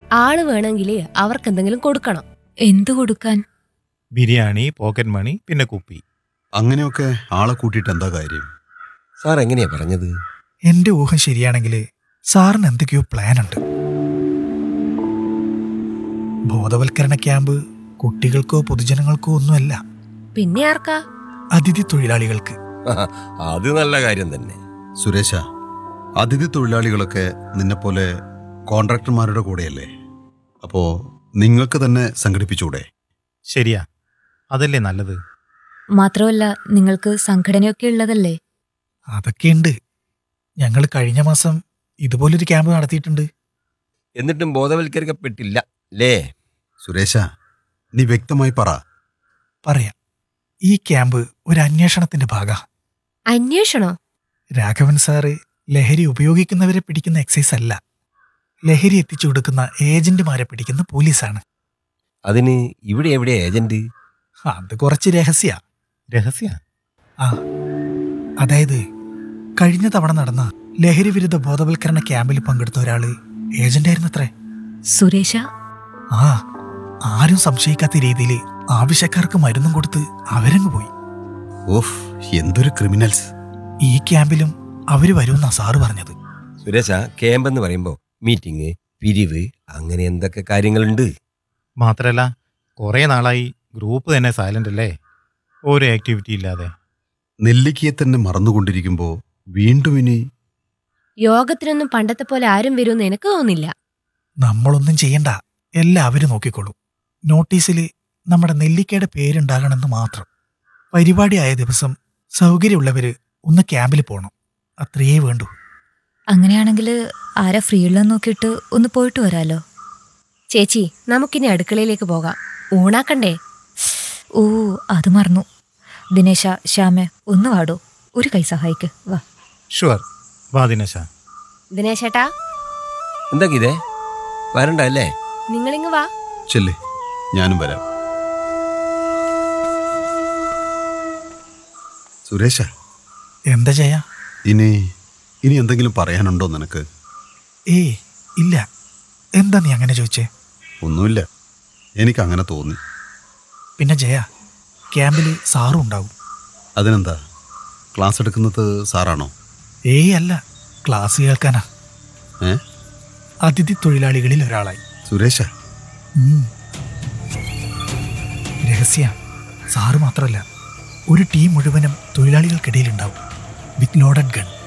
ആള് വേണമെങ്കിൽ അവർക്ക് എന്തെങ്കിലും കൊടുക്കണം എന്തു കൊടുക്കാൻ ബിരിയാണി പോക്കറ്റ് മണി പിന്നെ കുപ്പി അങ്ങനെയൊക്കെ ആളെ കൂട്ടിയിട്ട് എന്താ കാര്യം സാർ എങ്ങനെയാ പറഞ്ഞത് എന്റെ ഊഹം ശരിയാണെങ്കിൽ സാറിന് എന്തൊക്കെയോ പ്ലാൻ ഉണ്ട് ബോധവൽക്കരണ ക്യാമ്പ് കുട്ടികൾക്കോ പൊതുജനങ്ങൾക്കോ ഒന്നുമല്ല പിന്നെ ആർക്കാ അതിഥി തൊഴിലാളികൾക്ക് അത് നല്ല കാര്യം തന്നെ സുരേഷ അതിഥി തൊഴിലാളികളൊക്കെ നിന്നെപ്പോലെ കോൺട്രാക്ടർമാരുടെ കൂടെയല്ലേ അപ്പോ നിങ്ങൾക്ക് തന്നെ സംഘടിപ്പിച്ചൂടെ ശരിയാ അതല്ലേ നല്ലത് മാത്രമല്ല നിങ്ങൾക്ക് സംഘടനയൊക്കെ ഉള്ളതല്ലേ അതൊക്കെയുണ്ട് ഞങ്ങൾ കഴിഞ്ഞ മാസം ഇതുപോലൊരു ക്യാമ്പ് നടത്തിയിട്ടുണ്ട് എന്നിട്ടും ബോധവൽക്കരിക്കപ്പെട്ടില്ല അല്ലേ സുരേഷ നീ വ്യക്തമായി പറ പറയാം ഈ ക്യാമ്പ് ഒരു അന്വേഷണത്തിന്റെ ഭാഗ അന്വേഷണോ രാഘവൻ സാറ് ലഹരി ഉപയോഗിക്കുന്നവരെ പിടിക്കുന്ന എക്സൈസ് അല്ല ലഹരി എത്തിച്ചു കൊടുക്കുന്ന ഏജന്റുമാരെ പിടിക്കുന്ന പോലീസാണ് അതിന് ഇവിടെ എവിടെ ഏജന്റ് അത് കുറച്ച് രഹസ്യ രഹസ്യ ആ അതായത് കഴിഞ്ഞ തവണ നടന്ന ലഹരി വിരുദ്ധ ബോധവൽക്കരണ ക്യാമ്പിൽ പങ്കെടുത്ത ഒരാള് ഏജന്റായിരുന്നത്രേ സുരേഷ ആ ആരും സംശയിക്കാത്ത രീതിയിൽ ആവശ്യക്കാർക്ക് മരുന്നും കൊടുത്ത് അവരങ്ങ് പോയി ഓഫ് എന്തൊരു ക്രിമിനൽസ് ഈ ക്യാമ്പിലും അവര് വരുമെന്നാ സാറ് പറഞ്ഞത് സുരേഷ ക്യാമ്പ് എന്ന് പറയുമ്പോ മീറ്റിംഗ് പിരിവ് അങ്ങനെ എന്തൊക്കെ കാര്യങ്ങളുണ്ട് മാത്രല്ല കുറേ നാളായി ഗ്രൂപ്പ് തന്നെ സൈലന്റ് അല്ലേ ഒരു ആക്ടിവിറ്റി ഇല്ലാതെ നെല്ലിക്കയെ തന്നെ മറന്നുകൊണ്ടിരിക്കുമ്പോ വീണ്ടും ഇനി യോഗത്തിനൊന്നും പണ്ടത്തെ പോലെ ആരും വരുമെന്ന് എനിക്ക് തോന്നില്ല നമ്മളൊന്നും ചെയ്യണ്ട എല്ലാവരും നോക്കിക്കോളൂ നോട്ടീസിൽ നമ്മുടെ നെല്ലിക്കയുടെ പേരുണ്ടാകണമെന്ന് മാത്രം പരിപാടി ആയ ദിവസം സൗകര്യമുള്ളവര് ഒന്ന് ക്യാമ്പിൽ പോകണം അത്രയേ വേണ്ടൂ അങ്ങനെയാണെങ്കിൽ ആരാ ഫ്രീ ഉള്ളതെന്ന് നോക്കിയിട്ട് ഒന്ന് പോയിട്ട് വരാലോ ചേച്ചി നമുക്കിനി അടുക്കളയിലേക്ക് പോകാം ഊണാക്കണ്ടേ ഓ അത് മറന്നു ദിനേശ ശ്യാമ ഒന്ന് വാടോ ഒരു കൈ സഹായിക്ക് വാ ഷുവർ വാ ദിനേശ ദിനേശേട്ടാ എന്താ ഇതേ വരണ്ട അല്ലേ നിങ്ങളിങ്ങ് വാ ചെല്ലേ ഞാനും വരാം സുരേഷ എന്താ ചെയ്യാ ഇനി ഇനി എന്തെങ്കിലും പറയാനുണ്ടോ നിനക്ക് ഏയ് ഇല്ല എന്താ നീ അങ്ങനെ ചോദിച്ചേ ഒന്നുമില്ല എനിക്ക് അങ്ങനെ തോന്നി പിന്നെ ജയ ക്യാമ്പിൽ സാറും ഉണ്ടാവും അതിനെന്താ ക്ലാസ് എടുക്കുന്നത് സാറാണോ ഏയ് അല്ല ക്ലാസ് കേൾക്കാനാ ഏ അതിഥി തൊഴിലാളികളിൽ ഒരാളായി സുരേഷ ഉം. രഹസ്യ സാറ് മാത്രമല്ല ഒരു ടീം മുഴുവനും തൊഴിലാളികൾക്കിടയിലുണ്ടാവും വിത്ത് ലോഡഡ് ഗൺ